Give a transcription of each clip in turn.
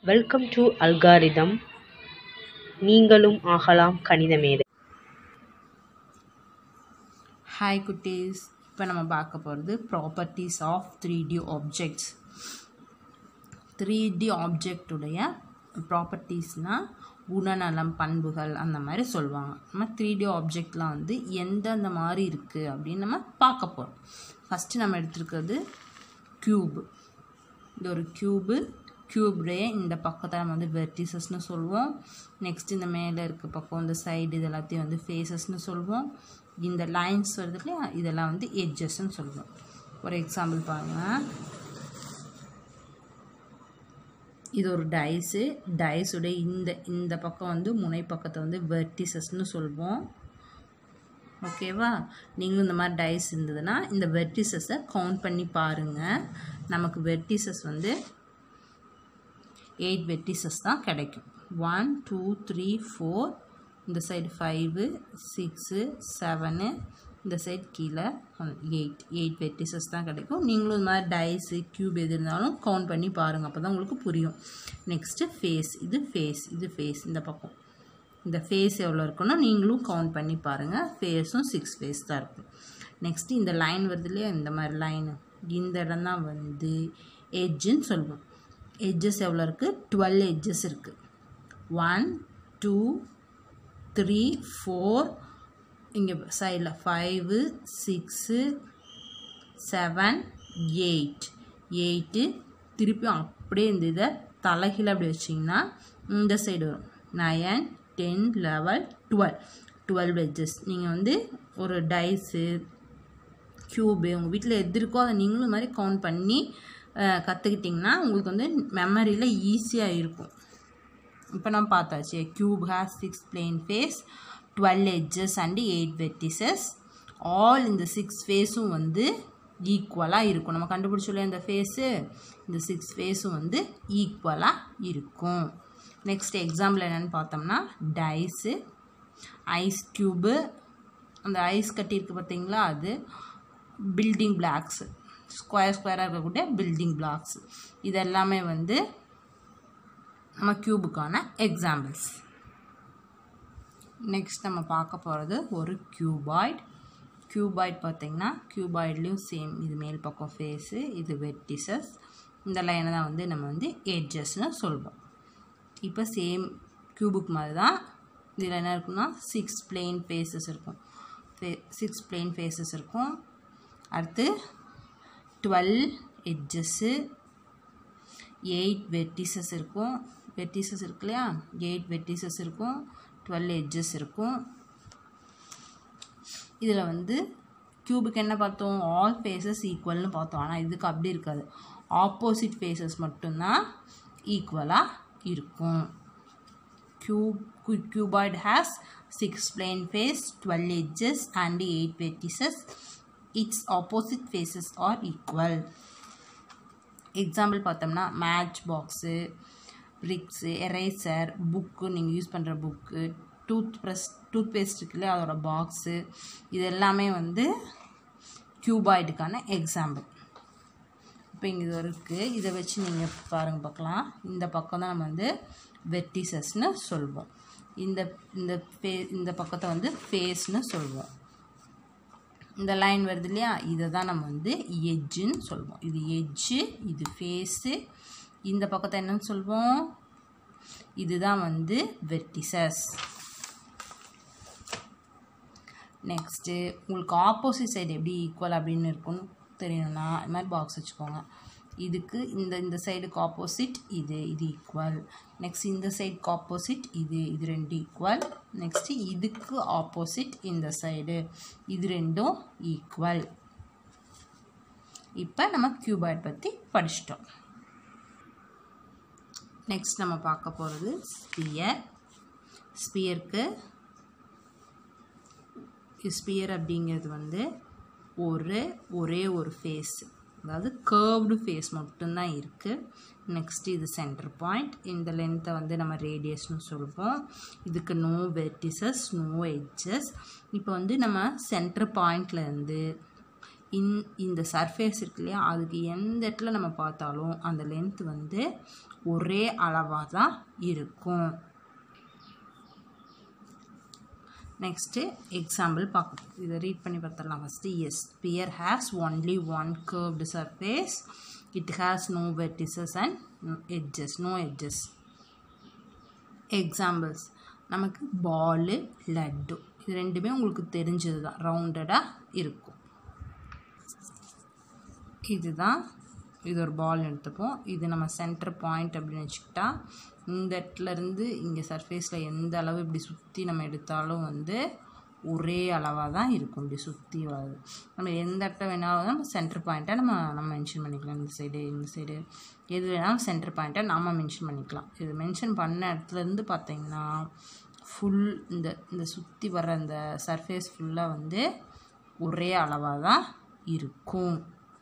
welcome to algorithm நீங்களும் ஆகலாம் கணித மேதை ஹாய் குட்டீஸ் இப்போ நம்ம பார்க்க போகிறது properties of three D objects three D ஆப்ஜெக்டுடைய ப்ராப்பர்ட்டிஸ்னால் குணநலம் பண்புகள் அந்த மாதிரி சொல்லுவாங்க நம்ம த்ரீ டி ஆப்ஜெக்ட்லாம் வந்து எந்தெந்த மாதிரி இருக்குது அப்படின்னு நம்ம பார்க்க போகிறோம் ஃபஸ்ட்டு நம்ம எடுத்துருக்கிறது க்யூப் இது ஒரு க்யூபு க்யூப்டைய இந்த பக்கத்தை நம்ம வந்து வெர்டிசஸ்னு சொல்லுவோம் நெக்ஸ்ட் இந்த மேலே இருக்க பக்கம் இந்த சைடு இது எல்லாத்தையும் வந்து ஃபேஸஸ்னு சொல்லுவோம் இந்த லைன்ஸ் வருது இல்லையா இதெல்லாம் வந்து எட்ஜஸ்ன்னு சொல்லுவோம் ஒரு எக்ஸாம்பிள் பாருங்கள் இது ஒரு டைஸு டைஸுடைய இந்த இந்த பக்கம் வந்து முனை பக்கத்தை வந்து வெர்டிசஸ்னு சொல்லுவோம் ஓகேவா நீங்களும் இந்த மாதிரி டைஸ் இருந்ததுன்னா இந்த வெர்டிசஸை கவுண்ட் பண்ணி பாருங்கள் நமக்கு வெர்டிசஸ் வந்து எயிட் வெர்டிசஸ் தான் கிடைக்கும் ஒன் டூ த்ரீ ஃபோர் இந்த சைடு ஃபைவு சிக்ஸு செவனு இந்த சைடு கீழே எயிட் எயிட் வெர்டிசஸ் தான் கிடைக்கும் நீங்களும் இந்த மாதிரி டைஸு க்யூப் எது இருந்தாலும் கவுண்ட் பண்ணி பாருங்கள் அப்போ தான் உங்களுக்கு புரியும் நெக்ஸ்ட்டு ஃபேஸ் இது ஃபேஸ் இது ஃபேஸ் இந்த பக்கம் இந்த ஃபேஸ் எவ்வளோ இருக்குன்னா நீங்களும் கவுண்ட் பண்ணி பாருங்கள் ஃபேஸும் சிக்ஸ் ஃபேஸ் தான் இருக்கும் நெக்ஸ்ட்டு இந்த லைன் வருது இல்லையா இந்த மாதிரி லைனு இந்த இடம் தான் வந்து எட்ஜுன்னு சொல்லுவோம் எட்ஜஸ் எவ்வளோ இருக்குது டுவெல் எட்ஜஸ் இருக்குது ஒன் டூ த்ரீ ஃபோர் இங்கே சைடில் five six seven eight eight திருப்பியும் அப்படியே இந்த இதை தலைகீழ அப்படி வச்சிங்கன்னா இந்த சைடு வரும் nine ten level twelve twelve edges நீங்கள் வந்து ஒரு டைஸு க்யூபு உங்கள் வீட்டில் எது இருக்கோ அதை நீங்களும் இந்த மாதிரி கவுண்ட் பண்ணி கற்றுக்கிட்டிங்கன்னா உங்களுக்கு வந்து மெமரியில் ஈஸியாக இருக்கும் இப்போ நம்ம பார்த்தாச்சு cube has six plane face twelve edges and eight vertices all இந்த சிக்ஸ் ஃபேஸும் வந்து ஈக்குவலாக இருக்கும் நம்ம கண்டுபிடிச்சோல்ல இந்த ஃபேஸு இந்த சிக்ஸ் ஃபேஸும் வந்து ஈக்குவலாக இருக்கும் நெக்ஸ்ட் எக்ஸாம்பிள் என்னென்னு பார்த்தோம்னா டைஸு ஐஸ் க்யூபு அந்த ஐஸ் கட்டியிருக்கு பார்த்தீங்களா அது பில்டிங் பிளாக்ஸு ஸ்கொயர் ஸ்கொயராக இருக்கக்கூடிய பில்டிங் பிளாக்ஸ் இது எல்லாமே வந்து நம்ம க்யூபுக்கான எக்ஸாம்பிள்ஸ் நெக்ஸ்ட் நம்ம பார்க்க போகிறது ஒரு க்யூபாய்ட் க்யூபாய்ட் பார்த்திங்கன்னா க்யூபாய்ட்லேயும் சேம் இது மேல் பக்கம் ஃபேஸு இது வெட்டிசஸ் இந்த லைனை தான் வந்து நம்ம வந்து எட்ஜஸ்னு சொல்வோம் இப்போ சேம் க்யூபுக்கு மாதிரி தான் இதில் என்ன இருக்குன்னா சிக்ஸ் பிளெயின் ஃபேஸஸ் இருக்கும் ஃபே சிக்ஸ் பிளெயின் ஃபேஸஸ் இருக்கும் அடுத்து டுவெல் எட்ஜஸ்ஸு எயிட் வெட்டிசஸ் இருக்கும் வெட்டிசஸ் இருக்கு இல்லையா எயிட் வெட்டிசஸ் இருக்கும் டுவெல் எட்ஜஸ் இருக்கும் இதில் வந்து க்யூபுக்கு என்ன பார்த்தோம் ஆல் ஃபேஸஸ் ஈக்குவல்னு பார்த்தோம் ஆனால் இதுக்கு அப்படி இருக்காது ஆப்போசிட் ஃபேஸஸ் மட்டும்தான் ஈக்குவலாக இருக்கும் cube cuboid has six plane face 12 edges and 8 vertices its opposite faces are equal example பார்த்தோம்னா match box bricks eraser book நீங்கள் யூஸ் பண்ணுற book toothbrush toothpaste இருக்குல்ல அதோட பாக்ஸு இது எல்லாமே வந்து க்யூபாய்டுக்கான எக்ஸாம்பிள் இப்போ இங்கே இது இருக்குது இதை வச்சு நீங்கள் பாருங்கள் பார்க்கலாம் இந்த பக்கம் தான் நம்ம வந்து வெர்டிசஸ்னு சொல்வோம் இந்த இந்த ஃபே இந்த பக்கத்தை வந்து ஃபேஸ்னு சொல்வோம் இந்த லைன் வருது இல்லையா இதை தான் நம்ம வந்து எட்ஜுன்னு சொல்வோம் இது எட்ஜு இது ஃபேஸு இந்த பக்கத்தை என்னன்னு சொல்வோம் இதுதான் வந்து வெர்டிசஸ் நெக்ஸ்ட்டு உங்களுக்கு ஆப்போசிட் சைடு எப்படி ஈக்குவல் அப்படின்னு இருக்குன்னு தெரியணும்னா இது மாதிரி பாக்ஸ் வச்சுக்கோங்க இதுக்கு இந்த இந்த சைடுக்கு ஆப்போசிட் இது இது ஈக்குவல் நெக்ஸ்ட் இந்த சைடுக்கு ஆப்போசிட் இது இது ரெண்டு ஈக்குவல் நெக்ஸ்ட்டு இதுக்கு ஆப்போசிட் இந்த சைடு இது ரெண்டும் ஈக்குவல் இப்போ நம்ம க்யூபாய்ட் பற்றி படிச்சிட்டோம் நெக்ஸ்ட் நம்ம பார்க்க போகிறது ஸ்பியர் ஸ்பியருக்கு ஸ்பியர் அப்படிங்கிறது வந்து ஒரு ஒரே ஒரு ஃபேஸ் அதாவது கேர்வ்டு ஃபேஸ் மட்டும்தான் இருக்குது நெக்ஸ்ட் இது சென்டர் பாயிண்ட் இந்த லென்த்தை வந்து நம்ம ரேடியஸ்னு சொல்லுவோம் இதுக்கு நோ வெர்டிசஸ் நோ எட்ஜஸ் இப்போ வந்து நம்ம சென்டர் பாயிண்ட்லேருந்து இன் இந்த சர்ஃபேஸ் இருக்கு இல்லையா அதுக்கு எந்த இடத்துல நம்ம பார்த்தாலும் அந்த லென்த் வந்து ஒரே அளவாக தான் இருக்கும் நெக்ஸ்ட்டு எக்ஸாம்பிள் பார்க்கணும் இதை ரீட் பண்ணி பார்த்துடலாம் first S sphere has only one curved surface it has no vertices and edges no edges எக்ஸாம்பிள்ஸ் நமக்கு பாலு லட்டு இது ரெண்டுமே உங்களுக்கு தெரிஞ்சது தான் ரவுண்டடாக இருக்கும் இதுதான் இது ஒரு பால் எடுத்துப்போம் இது நம்ம சென்டர் பாயிண்ட் அப்படின்னு வச்சுக்கிட்டா இந்த இடத்துலேருந்து இங்கே சர்ஃபேஸில் எந்த அளவு இப்படி சுற்றி நம்ம எடுத்தாலும் வந்து ஒரே அளவாக தான் இருக்கும் இப்படி சுற்றி வருது நம்ம எந்த இடத்த வேணாலும் நம்ம சென்டர் பாயிண்ட்டை நம்ம நம்ம மென்ஷன் பண்ணிக்கலாம் இந்த சைடு இந்த சைடு எது வேணாலும் சென்டர் பாயிண்ட்டை நாம் மென்ஷன் பண்ணிக்கலாம் இது மென்ஷன் பண்ண இடத்துலேருந்து பார்த்தீங்கன்னா ஃபுல் இந்த இந்த சுற்றி வர அந்த சர்ஃபேஸ் ஃபுல்லாக வந்து ஒரே அளவாக தான் இருக்கும்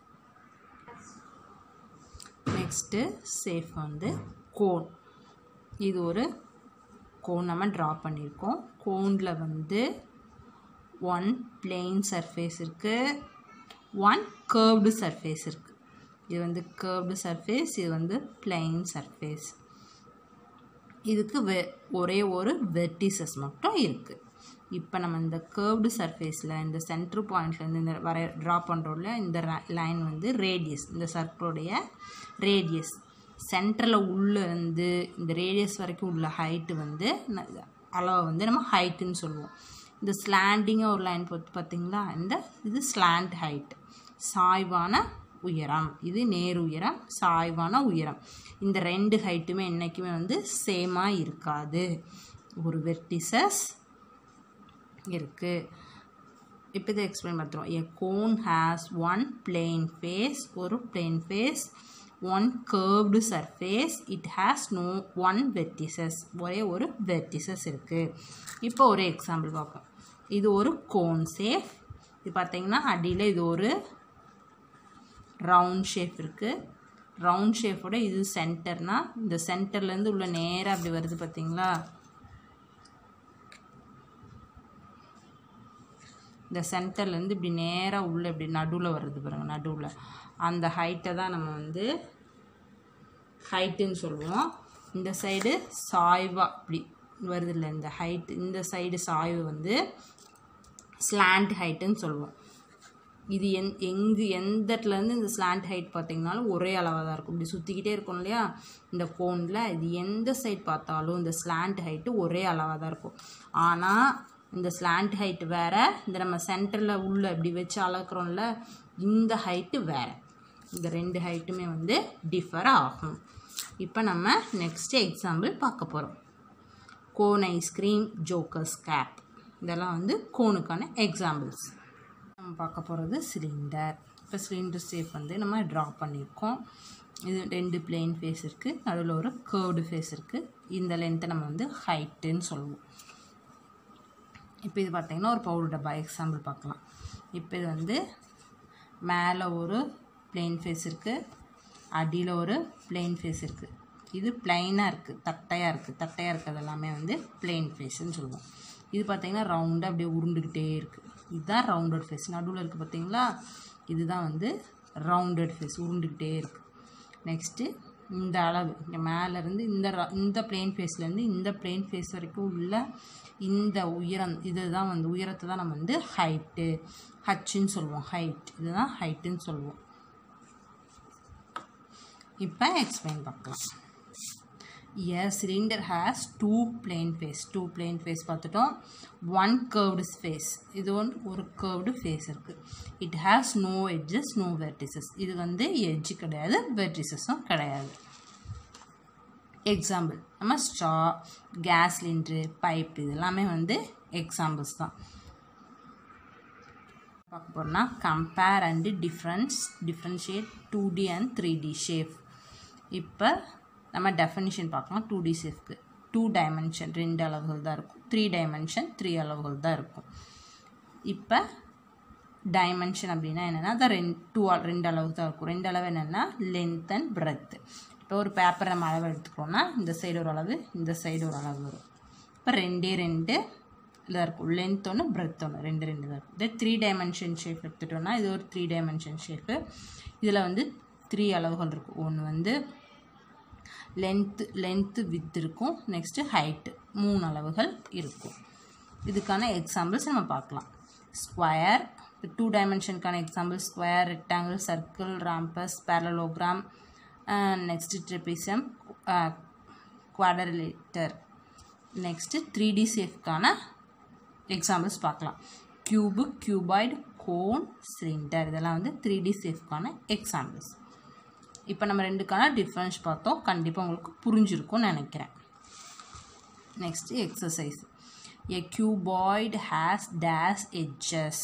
நெக்ஸ்ட்டு சேஃப் வந்து கோன் இது ஒரு கோன் நம்ம ட்ரா பண்ணியிருக்கோம் கோனில் வந்து ஒன் பிளெயின் சர்ஃபேஸ் இருக்குது ஒன் கர்வ்டு சர்ஃபேஸ் இருக்குது இது வந்து கர்வ்டு சர்ஃபேஸ் இது வந்து பிளெயின் சர்ஃபேஸ் இதுக்கு வெ ஒரே ஒரு வெர்டிசஸ் மட்டும் இருக்குது இப்போ நம்ம இந்த கர்வ்டு சர்ஃபேஸில் இந்த சென்ட்ரு பாயிண்ட்லேருந்து இந்த வர ட்ரா பண்ணுறோம்ல இந்த லைன் வந்து ரேடியஸ் இந்த சர்க்கிளுடைய ரேடியஸ் சென்டரில் உள்ளே வந்து இந்த ரேடியஸ் வரைக்கும் உள்ள ஹைட்டு வந்து அளவை வந்து நம்ம ஹைட்டுன்னு சொல்லுவோம் இந்த ஸ்லாண்டிங்காக ஒரு லைன் பார்த்து பார்த்தீங்களா இந்த இது ஸ்லாண்ட் ஹைட் சாய்வான உயரம் இது நேர் உயரம் சாய்வான உயரம் இந்த ரெண்டு ஹைட்டுமே என்றைக்குமே வந்து சேமாக இருக்காது ஒரு வெர்டிசஸ் இருக்குது இப்போ இதை எக்ஸ்பிளைன் பண்ணுறோம் a cone has one plane face ஒரு plane face one curved surface it has no one vertices ஒரே ஒரு வெர்டிசஸ் இருக்குது இப்போ ஒரு எக்ஸாம்பிள் பார்ப்போம் இது ஒரு கோன் ஷேப் இது பார்த்தீங்கன்னா அடியில் இது ஒரு ரவுண்ட் ஷேப் இருக்குது ரவுண்ட் ஷேப்போட இது சென்டர்னால் இந்த சென்டர்லேருந்து உள்ள நேராக அப்படி வருது பார்த்தீங்களா இந்த சென்டர்லேருந்து இப்படி நேராக உள்ளே இப்படி நடுவில் வருது பாருங்கள் நடுவில் அந்த ஹைட்டை தான் நம்ம வந்து ஹைட்டுன்னு சொல்லுவோம் இந்த சைடு சாய்வாக இப்படி வருது இல்லை இந்த ஹைட் இந்த சைடு சாய்வு வந்து ஸ்லாண்ட் ஹைட்டுன்னு சொல்லுவோம் இது எந் எங்கு எந்த இடத்துலேருந்து இந்த ஸ்லாண்ட் ஹைட் பார்த்தீங்கனாலும் ஒரே அளவாக தான் இருக்கும் இப்படி சுற்றிக்கிட்டே இருக்கும் இல்லையா இந்த கோனில் இது எந்த சைட் பார்த்தாலும் இந்த ஸ்லாண்ட் ஹைட்டு ஒரே அளவாக தான் இருக்கும் ஆனால் இந்த ஸ்லாண்ட் ஹைட் வேறு இந்த நம்ம சென்டரில் உள்ள இப்படி வச்சு அளக்குறோம்ல இந்த ஹைட்டு வேறு இந்த ரெண்டு ஹைட்டுமே வந்து டிஃபர் ஆகும் இப்போ நம்ம நெக்ஸ்ட்டு எக்ஸாம்பிள் பார்க்க போகிறோம் கோன் ஐஸ்கிரீம் ஜோக்கர்ஸ் கேப் இதெல்லாம் வந்து கோனுக்கான எக்ஸாம்பிள்ஸ் நம்ம பார்க்க போகிறது சிலிண்டர் இப்போ சிலிண்டர் ஷேப் வந்து நம்ம ட்ரா பண்ணியிருக்கோம் இது ரெண்டு பிளெயின் ஃபேஸ் இருக்குது நடுவில் ஒரு கேர்டு ஃபேஸ் இருக்குது இந்த லென்த்தை நம்ம வந்து ஹைட்டுன்னு சொல்லுவோம் இப்போ இது பார்த்திங்கன்னா ஒரு பவுடர் டப்பா எக்ஸாம்பிள் பார்க்கலாம் இப்போ இது வந்து மேலே ஒரு பிளெயின் ஃபேஸ் இருக்குது அடியில் ஒரு பிளெயின் ஃபேஸ் இருக்குது இது பிளைனாக இருக்குது தட்டையாக இருக்குது தட்டையாக இருக்கிறது எல்லாமே வந்து பிளெயின் ஃபேஸ்ன்னு சொல்லுவோம் இது பார்த்திங்கன்னா ரவுண்டாக அப்படியே உருண்டுக்கிட்டே இருக்குது இதுதான் ரவுண்டட் ஃபேஸ் நடுவில் இருக்குது பார்த்தீங்களா இதுதான் வந்து ரவுண்டட் ஃபேஸ் உருண்டுக்கிட்டே இருக்குது நெக்ஸ்ட்டு இந்த அளவு இங்கே மேலேருந்து இந்த ர- இந்த பிளெயின் ஃபேஸ்லேருந்து இந்த பிளெயின் ஃபேஸ் வரைக்கும் உள்ள இந்த உயரம் இதுதான் வந்து உயரத்தை தான் நம்ம வந்து ஹைட்டு ஹச்சுன்னு சொல்லுவோம் ஹைட் இதுதான் ஹைட்டுன்னு சொல்லுவோம் இப்போ எக்ஸ்பிளைன் பார்க்கலாம் A cylinder has two plane face two plane face பார்த்துட்டோம் ஒன் curved face இது வந்து ஒரு curved face இருக்குது it has no edges no vertices இது வந்து எட்ஜ் கிடையாது வெர்டிசஸும் கிடையாது எக்ஸாம்பிள் நம்ம ஸ்ட்ரா கேஸ் சிலிண்ட்ரு பைப் இது எல்லாமே வந்து எக்ஸாம்பிள்ஸ் தான் பார்க்க போகிறோம்னா compare and difference differentiate two D and three D shape இப்போ நம்ம டெஃபினிஷன் பார்க்கலாம் டூ டி ஷேஃப்க்கு டூ டைமென்ஷன் ரெண்டு அளவுகள் தான் இருக்கும் த்ரீ டைமென்ஷன் த்ரீ அளவுகள் தான் இருக்கும் இப்போ டைமென்ஷன் அப்படின்னா என்னென்னா அது ரெண்டு டூ ரெண்டு அளவு தான் இருக்கும் ரெண்டு அளவு என்னென்னா லென்த் அண்ட் பிரெத் இப்போ ஒரு பேப்பர் நம்ம அளவு எடுத்துக்கிறோம்னா இந்த சைடு ஒரு அளவு இந்த சைடு ஒரு அளவு வரும் இப்போ ரெண்டே ரெண்டு இதாக இருக்கும் லென்த் ஒன்று பிரெத் ஒன்று ரெண்டு ரெண்டு தான் இருக்கும் இதே த்ரீ டைமென்ஷன் ஷேப் எடுத்துட்டோம்னா இது ஒரு த்ரீ டைமென்ஷன் ஷேப்பு இதில் வந்து த்ரீ அளவுகள் இருக்கும் ஒன்று வந்து லென்த்து லென்த்து வித் இருக்கும் நெக்ஸ்ட்டு ஹைட்டு மூணு அளவுகள் இருக்கும் இதுக்கான எக்ஸாம்பிள்ஸ் நம்ம பார்க்கலாம் ஸ்கொயர் டூ டைமென்ஷனுக்கான example square rectangle circle rhombus parallelogram next trapezium quadrilateral next three D சேஃப்க்கான எக்ஸாம்பிள்ஸ் பார்க்கலாம் க்யூபு க்யூபாய்டு கோன் சிலிண்டர் இதெல்லாம் வந்து த்ரீ டி சேஃப்க்கான எக்ஸாம்பிள்ஸ் இப்போ நம்ம ரெண்டுக்கான டிஃப்ரென்ஸ் பார்த்தோம் கண்டிப்பாக உங்களுக்கு புரிஞ்சிருக்கும்னு நினைக்கிறேன் next exercise a cuboid has dash edges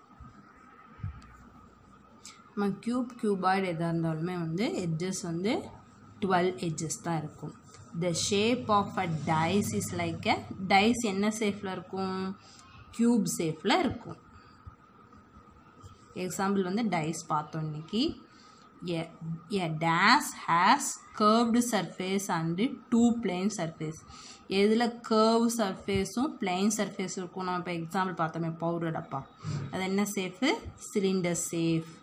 நம்ம க்யூப் க்யூபாய்டு எதாக இருந்தாலுமே வந்து எட்ஜஸ் வந்து டுவெல் எட்ஜஸ் தான் இருக்கும் the shape of a dice is like a dice என்ன ஷேப்பில் இருக்கும் க்யூப் ஷேப்பில் இருக்கும் எக்ஸாம்பிள் வந்து டைஸ் பார்த்தோம் இன்னைக்கு எ days has curved surface and two plain surface எதில் கர்வ் சர்ஃபேஸும் பிளெயின் சர்ஃபேஸ் இருக்கும் நம்ம இப்போ எக்ஸாம்பிள் பார்த்தோமே பவுடர் டப்பா அது என்ன safe cylinder safe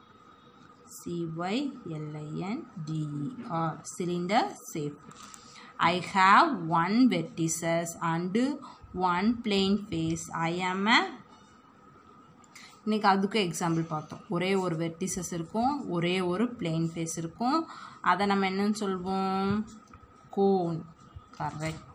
சிஒய்எல்ஐஎன்டிஇஆர் cylinder safe I have one vertices and one plane face ஐ ஆம் அ இன்றைக்கி அதுக்கும் எக்ஸாம்பிள் பார்த்தோம் ஒரே ஒரு வெர்டிசஸ் இருக்கும் ஒரே ஒரு பிளெயின் ஃபேஸ் இருக்கும் அதை நம்ம என்னன்னு சொல்வோம் cone correct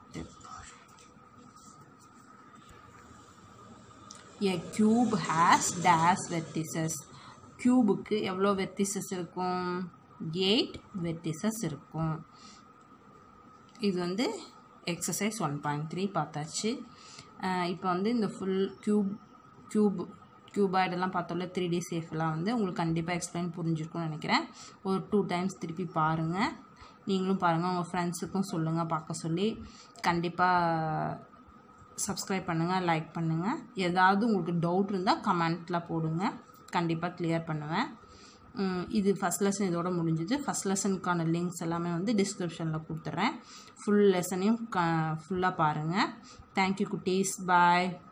a cube has dash vertices க்யூபுக்கு எவ்வளோ வெர்டிசஸ் இருக்கும் எயிட் வெர்டிசஸ் இருக்கும் இது வந்து எக்ஸசைஸ் ஒன் பாயிண்ட் த்ரீ பார்த்தாச்சு இப்போ வந்து இந்த ஃபுல் க்யூப் க்யூப் க்யூபாய்டெல்லாம் பார்த்தோம்ல த்ரீ டி சேஃப்லாம் வந்து உங்களுக்கு கண்டிப்பாக எக்ஸ்பிளைன் புரிஞ்சிருக்கும்னு நினைக்கிறேன் ஒரு டூ டைம்ஸ் திருப்பி பாருங்கள் நீங்களும் பாருங்கள் உங்கள் ஃப்ரெண்ட்ஸுக்கும் சொல்லுங்கள் பார்க்க சொல்லி கண்டிப்பாக சப்ஸ்கிரைப் பண்ணுங்கள் லைக் பண்ணுங்கள் ஏதாவது உங்களுக்கு டவுட் இருந்தால் கமெண்ட்டில் போடுங்க கண்டிப்பாக கிளியர் பண்ணுவேன் இது ஃபஸ்ட் லெசன் இதோட முடிஞ்சுது ஃபஸ்ட் லெசனுக்கான லிங்க்ஸ் எல்லாமே வந்து டிஸ்கிரிப்ஷனில் கொடுத்துட்றேன் ஃபுல் லெசனையும் க ஃபுல்லாக பாருங்கள் தேங்க்யூ குட்டீஸ் பாய்